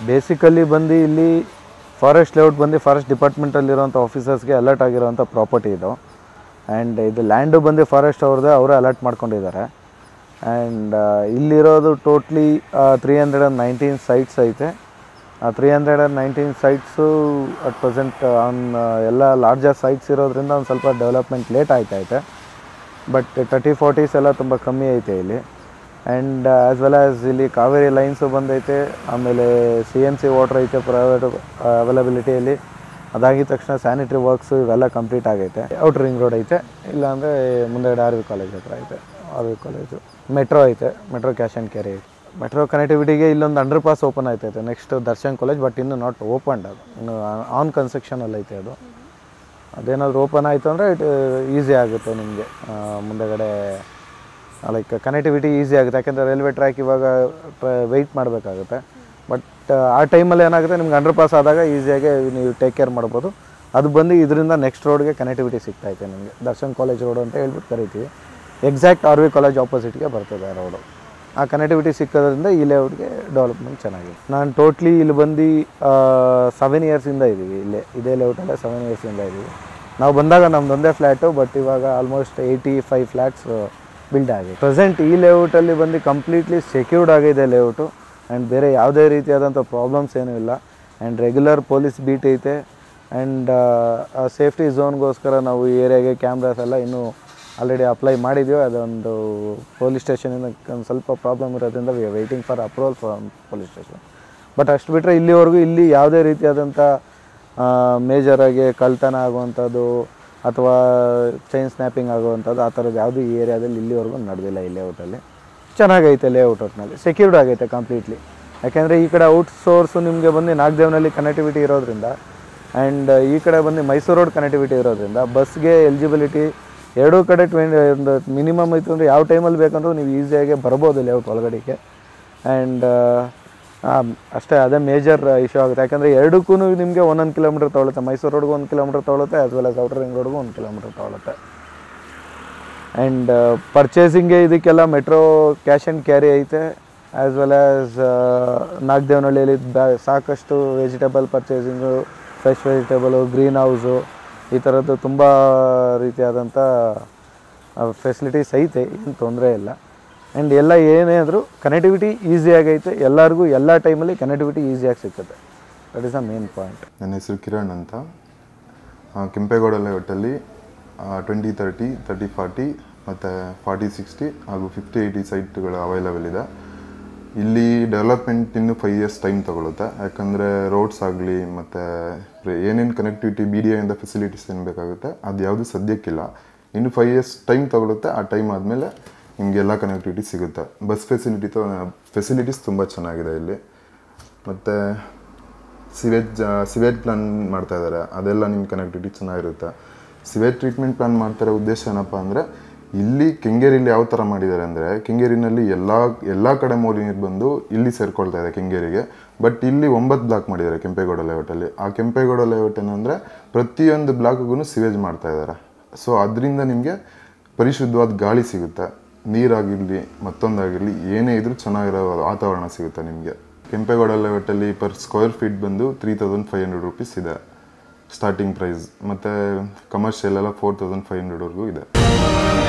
basically ಬಂದು ಇಲ್ಲಿ forest layout ಬಂದು ಫಾರೆಸ್ಟ್ ಡಿಪಾರ್ಟ್ಮೆಂಟಲ್ಲಿರೋಂಥ ಆಫೀಸರ್ಸ್ಗೆ ಅಲರ್ಟ್ ಆಗಿರೋಂಥ ಪ್ರಾಪರ್ಟಿ ಇದು ಆ್ಯಂಡ್ ಇದು ಲ್ಯಾಂಡು ಬಂದು ಫಾರೆಸ್ಟ್ ಅವ್ರದ್ದೇ ಅವರೇ ಅಲರ್ಟ್ ಮಾಡ್ಕೊಂಡಿದ್ದಾರೆ ಆ್ಯಂಡ್ ಇಲ್ಲಿರೋದು totally three hundred and nineteen sites ಐತೆ ಆ three hundred and nineteen sites at present on ಎಲ್ಲ ಲಾರ್ಜರ್ ಸೈಟ್ಸ್ ಇರೋದ್ರಿಂದ ಒಂದು ಸ್ವಲ್ಪ ಡೆವಲಪ್ಮೆಂಟ್ ಲೇಟ್ ಆಯ್ತೈತೆ ಬಟ್ ತರ್ಟಿ ಫೋರ್ಟೀಸ್ ಎಲ್ಲ ತುಂಬ ಕಮ್ಮಿ ಐತೆ ಇಲ್ಲಿ ಆ್ಯಂಡ್ ಆ್ಯಸ್ ವೆಲ್ ಆ್ಯಸ್ ಇಲ್ಲಿ ಕಾವೇರಿ ಲೈನ್ಸು ಬಂದೈತೆ ಆಮೇಲೆ ಸಿ ಎಮ್ ಸಿ ವಾಟ್ರ್ ಐತೆ ಪ್ರೈವೇಟ್ ಅವೈಲಬಿಲಿಟಿಯಲ್ಲಿ ಅದಾಗಿದ ತಕ್ಷಣ ಸ್ಯಾನಿಟ್ರಿ ವರ್ಕ್ಸು ಇವೆಲ್ಲ ಕಂಪ್ಲೀಟ್ ಆಗೈತೆ ಔಟ್ ರಿಂಗ್ ರೋಡ್ ಐತೆ ಇಲ್ಲಾಂದರೆ ಮುಂದೆಗಡೆ ಆರ್ ವಿ ಕಾಲೇಜ್ ಹತ್ರ ಐತೆ ಆರ್ ವಿ ಕಾಲೇಜು ಮೆಟ್ರೋ ಐತೆ ಮೆಟ್ರೋ ಕ್ಯಾಶ್ ಆ್ಯಂಡ್ ಕ್ಯಾರಿ ಐತೆ ಮೆಟ್ರೋ ಕನೆಕ್ಟಿವಿಟಿಗೆ ಇಲ್ಲೊಂದು ಅಂಡರ್ ಪಾಸ್ ಓಪನ್ ಆಯ್ತೈತೆ ನೆಕ್ಸ್ಟ್ ದರ್ಶನ್ ಕಾಲೇಜ್ ಬಟ್ ಇನ್ನೂ ನಾಟ್ ಓಪನ್ಡ್ ಅದು ಇನ್ನು ಆನ್ ಕನ್ಸ್ಟ್ರಕ್ಷನಲ್ಲಿ ಐತೆ ಅದು ಅದೇನಾದರೂ ಓಪನ್ ಆಯಿತು ಅಂದರೆ ಇಟ್ ಈಸಿ ಆಗುತ್ತೆ ನಿಮಗೆ ಮುಂದೆಗಡೆ ಲೈಕ್ ಕನೆಕ್ಟಿವಿಟಿ ಈಸಿ ಆಗುತ್ತೆ ಯಾಕೆಂದರೆ ರೈಲ್ವೆ ಟ್ರ್ಯಾಕ್ ಇವಾಗ ವೆಯ್ಟ್ ಮಾಡಬೇಕಾಗುತ್ತೆ ಬಟ್ ಆ ಟೈಮಲ್ಲಿ ಏನಾಗುತ್ತೆ ನಿಮ್ಗೆ ಅಂಡರ್ ಪಾಸ್ ಆದಾಗ ಈಸಿಯಾಗಿ ನೀವು ಟೇಕ್ ಕೇರ್ ಮಾಡ್ಬೋದು ಅದು ಬಂದು ಇದರಿಂದ ನೆಕ್ಸ್ಟ್ ರೋಡ್ಗೆ ಕನೆಕ್ಟಿವಿಟಿ ಸಿಗ್ತೈತೆ ನಿಮಗೆ ದರ್ಶನ್ ಕಾಲೇಜ್ ರೋಡ್ ಅಂತ ಹೇಳ್ಬಿಟ್ಟು ಕರಿತೀವಿ ಎಕ್ಸಾಕ್ಟ್ ಆರ್ ವಿ ಕಾಲೇಜ್ ಆಪೋಸಿಟ್ಗೆ ಬರ್ತದೆ ಆ ರೋಡು ಆ ಕನೆಕ್ಟಿವಿಟಿ ಸಿಕ್ಕೋದ್ರಿಂದ ಈ ಲೇಔಟ್ಗೆ ಡೆವಲಪ್ಮೆಂಟ್ ಚೆನ್ನಾಗಿದೆ ನಾನು ಟೋಟ್ಲಿ ಇಲ್ಲಿ ಬಂದು ಸೆವೆನ್ ಇಯರ್ಸಿಂದ ಇದ್ದೀವಿ ಇಲ್ಲೇ ಇದೇ ಲೇಔಟಲ್ಲೇ ಸೆವೆನ್ ಇಯರ್ಸಿಂದ ಇದ್ದೀವಿ ನಾವು ಬಂದಾಗ ನಮ್ದು ಒಂದೇ ಫ್ಲ್ಯಾಟು ಬಟ್ ಇವಾಗ almost eighty five flats build ಆಗಿದೆ ಪ್ರೆಸೆಂಟ್ ಈ ಲೇಔಟಲ್ಲಿ ಬಂದು ಕಂಪ್ಲೀಟ್ಲಿ ಸೆಕ್ಯೂರ್ಡ್ ಆಗಿದೆ ಲೇಔಟು ಆ್ಯಂಡ್ ಬೇರೆ ಯಾವುದೇ ರೀತಿಯಾದಂಥ ಪ್ರಾಬ್ಲಮ್ಸ್ ಏನೂ ಇಲ್ಲ ಆ್ಯಂಡ್ ರೆಗ್ಯುಲರ್ ಪೊಲೀಸ್ ಬೀಟ್ ಐತೆ ಆ್ಯಂಡ್ ಸೇಫ್ಟಿ ಝೋನ್ಗೋಸ್ಕರ ನಾವು ಈ ಏರಿಯಾಗೆ ಕ್ಯಾಮ್ರಾಸ್ ಎಲ್ಲ ಇನ್ನೂ ಆಲ್ರೆಡಿ ಅಪ್ಲೈ ಮಾಡಿದ್ದೀವಿ ಅದೊಂದು ಪೊಲೀಸ್ ಸ್ಟೇಷನಿಂದ ಒಂದು ಸ್ವಲ್ಪ ಪ್ರಾಬ್ಲಮ್ ಇರೋದ್ರಿಂದ we are waiting for approval from police station but ಅಷ್ಟು ಬಿಟ್ಟರೆ ಇಲ್ಲಿವರೆಗೂ ಇಲ್ಲಿ ಯಾವುದೇ ರೀತಿಯಾದಂಥ ಮೇಜರಾಗಿ ಕಳ್ತನ ಆಗುವಂಥದ್ದು ಅಥವಾ ಚೈನ್ ಸ್ನ್ಯಾಪಿಂಗ್ ಆಗುವಂಥದ್ದು ಆ ಥರದ್ದು ಯಾವುದೂ ಈ ಏರಿಯಾದಲ್ಲಿ ಇಲ್ಲಿವರೆಗೂ ನಡೆದಿಲ್ಲ ಈ ಲೇಔಟಲ್ಲಿ ಚೆನ್ನಾಗೈತೆ ಲೇಔಟ್ ಒಟ್ಟಿನಲ್ಲಿ ಸೆಕ್ಯೂರ್ಡ್ ಆಗೈತೆ ಕಂಪ್ಲೀಟ್ಲಿ ಯಾಕೆಂದರೆ ಈ ಕಡೆ ಔಟ್ ಸೋರ್ಸು ನಿಮಗೆ ಬಂದು ನಾಗದೇವ್ನಲ್ಲಿ ಕನೆಕ್ಟಿವಿಟಿ ಇರೋದ್ರಿಂದ ಆ್ಯಂಡ್ ಈ ಕಡೆ ಬಂದು ಮೈಸೂರು ರೋಡ್ ಕನೆಕ್ಟಿವಿಟಿ ಇರೋದ್ರಿಂದ ಬಸ್ಗೆ ಎಲಿಜಿಬಿಲಿಟಿ ಎರಡೂ ಕಡೆ ಟ್ವೆಂಟಿ ಒಂದು ಮಿನಿಮಮ್ ಇತ್ತು ಅಂದರೆ ಯಾವ ಟೈಮಲ್ಲಿ ಬೇಕಂದ್ರೂ ನೀವು ಈಸಿಯಾಗಿ ಬರ್ಬೋದು ಲೇಔಟ್ ಒಳಗಡೆಗೆ ಆ್ಯಂಡ್ ಅಷ್ಟೇ ಅದೇ ಮೇಜರ್ ಇಶ್ಯೂ ಆಗುತ್ತೆ ಯಾಕಂದರೆ ಎರಡಕ್ಕೂ ನಿಮಗೆ ಒಂದೊಂದು ಕಿಲೋಮೀಟರ್ ತೊಗೊಳುತ್ತೆ ಮೈಸೂರು ರೋಡ್ಗೂ ಒಂದು ಕಿಲೋಮೀಟರ್ ತೊಗೊಳುತ್ತೆ as well as outer ring ರೋಡ್ಗೂ ಒಂದು ಕಿಲೋಮೀಟರ್ ತೊಗೊಳುತ್ತೆ ಆ್ಯಂಡ್ ಪರ್ಚೇಸಿಂಗ್ಗೆ ಇದಕ್ಕೆಲ್ಲ ಮೆಟ್ರೋ ಕ್ಯಾಶ್ ಆ್ಯಂಡ್ ಕ್ಯಾರಿ ಐತೆ ಆ್ಯಸ್ ವೆಲ್ ಆ್ಯಸ್ ನಾಗದೇವನಹಳ್ಳಿಯಲ್ಲಿ ಬ್ಯಾ ಸಾಕಷ್ಟು vegetable purchasing fresh vegetable green house ಈ ಥರದ್ದು ತುಂಬ ರೀತಿಯಾದಂಥ ಫೆಸಿಲಿಟೀಸ್ ಐತೆ ಏನು ತೊಂದರೆ ಇಲ್ಲ ಆ್ಯಂಡ್ ಎಲ್ಲ ಏನೇ ಆದರೂ ಕನೆಕ್ಟಿವಿಟಿ ಈಸಿ ಆಗೈತೆ ಎಲ್ಲರಿಗೂ ಎಲ್ಲ ಟೈಮಲ್ಲಿ ಕನೆಕ್ಟಿವಿಟಿ ಈಸಿಯಾಗಿ ಸಿಗುತ್ತೆ that is the main point ನನ್ನ ಹೆಸರು ಕಿರಣ್ ಅಂತ ಆ, ಕೆಂಪೇಗೌಡ ಲೇಔಟಲ್ಲಿ ಟ್ವೆಂಟಿ ತರ್ಟಿ ತರ್ಟಿ ಫಾರ್ಟಿ ಮತ್ತು ಫಾರ್ಟಿ ಸಿಕ್ಸ್ಟಿ ಹಾಗೂ ಫಿಫ್ಟಿ ಏಯ್ಟಿ ಸೈಟ್ಗಳು ಅವೈಲಬಲ್ ಇದೆ ಇಲ್ಲಿ ಡೆವಲಪ್ಮೆಂಟ್ ಇನ್ನು ಫೈವ್ ಇಯರ್ಸ್ ಟೈಮ್ ತಗೊಳುತ್ತೆ ಯಾಕಂದರೆ ರೋಡ್ಸ್ ಆಗಲಿ ಮತ್ತು ಏನೇನು ಕನೆಕ್ಟಿವಿಟಿ ಬಿ ಡಿ ಐಯಿಂದ ಫೆಸಿಲಿಟೀಸ್ ಏನು ಬೇಕಾಗುತ್ತೆ ಅದು ಯಾವುದು ಸದ್ಯಕ್ಕಿಲ್ಲ ಇನ್ನು ಫೈವ್ ಇಯರ್ಸ್ ಟೈಮ್ ತಗೊಳುತ್ತೆ ಆ ಟೈಮ್ ಆದಮೇಲೆ ನಿಮಗೆ ಎಲ್ಲ ಕನೆಕ್ಟಿವಿಟಿ ಸಿಗುತ್ತೆ ಬಸ್ ಫೆಸಿಲಿಟಿ ಫೆಸಿಲಿಟೀಸ್ ತುಂಬ ಚೆನ್ನಾಗಿದೆ ಇಲ್ಲಿ ಮತ್ತು ಸಿವೇಜ್ ಸಿವೇಜ್ ಪ್ಲಾನ್ ಮಾಡ್ತಾ ಇದ್ದಾರೆ ಅದೆಲ್ಲ ನಿಮ್ಮ ಕನೆಕ್ಟಿವಿಟಿ ಚೆನ್ನಾಗಿರುತ್ತೆ ಸಿವೇಜ್ ಟ್ರೀಟ್ಮೆಂಟ್ ಪ್ಲಾನ್ ಮಾಡ್ತಾರೆ ಉದ್ದೇಶ ಏನಪ್ಪ ಅಂದರೆ ಇಲ್ಲಿ ಕೆಂಗೇರಿಲಿ ಯಾವ ಥರ ಮಾಡಿದ್ದಾರೆ ಅಂದರೆ ಕೆಂಗೇರಿನಲ್ಲಿ ಎಲ್ಲ ಎಲ್ಲ ಕಡೆ ಮೋರಿ ನೀರು ಬಂದು ಇಲ್ಲಿ ಸೇರ್ಕೊಳ್ತಾ ಇದೆ ಕೆಂಗೇರಿಗೆ ಬಟ್ ಇಲ್ಲಿ ಒಂಬತ್ತು ಬ್ಲಾಕ್ ಮಾಡಿದ್ದಾರೆ ಕೆಂಪೇಗೌಡ ಲೇಔಟಲ್ಲಿ ಆ ಕೆಂಪೇಗೌಡ ಲೇಔಟ್ ಏನಂದರೆ ಪ್ರತಿಯೊಂದು ಬ್ಲಾಕ್ಗೂ ಸಿವೇಜ್ ಮಾಡ್ತಾ ಇದ್ದಾರೆ ಸೊ ಅದರಿಂದ ನಿಮಗೆ ಪರಿಶುದ್ಧವಾದ ಗಾಳಿ ಸಿಗುತ್ತೆ ನೀರಾಗಿರಲಿ ಮತ್ತೊಂದಾಗಿರಲಿ ಏನೇ ಇದ್ರೂ ಚೆನ್ನಾಗಿರೋ ವಾತಾವರಣ ಸಿಗುತ್ತೆ ನಿಮಗೆ ಕೆಂಪೇಗೌಡ ಲೇಔಟಲ್ಲಿ ಪರ್ ಸ್ಕ್ವೇರ್ ಫೀಟ್ ಬಂದು three thousand five hundred rupees ಇದೆ ಸ್ಟಾರ್ಟಿಂಗ್ ಪ್ರೈಸ್ ಮತ್ತು ಕಮರ್ಷಿಯಲ್ ಎಲ್ಲ ಫೋರ್ ತೌಸಂಡ್ ಫೈವ್ ಹಂಡ್ರೆಡ್ವರೆಗೂ ಇದೆ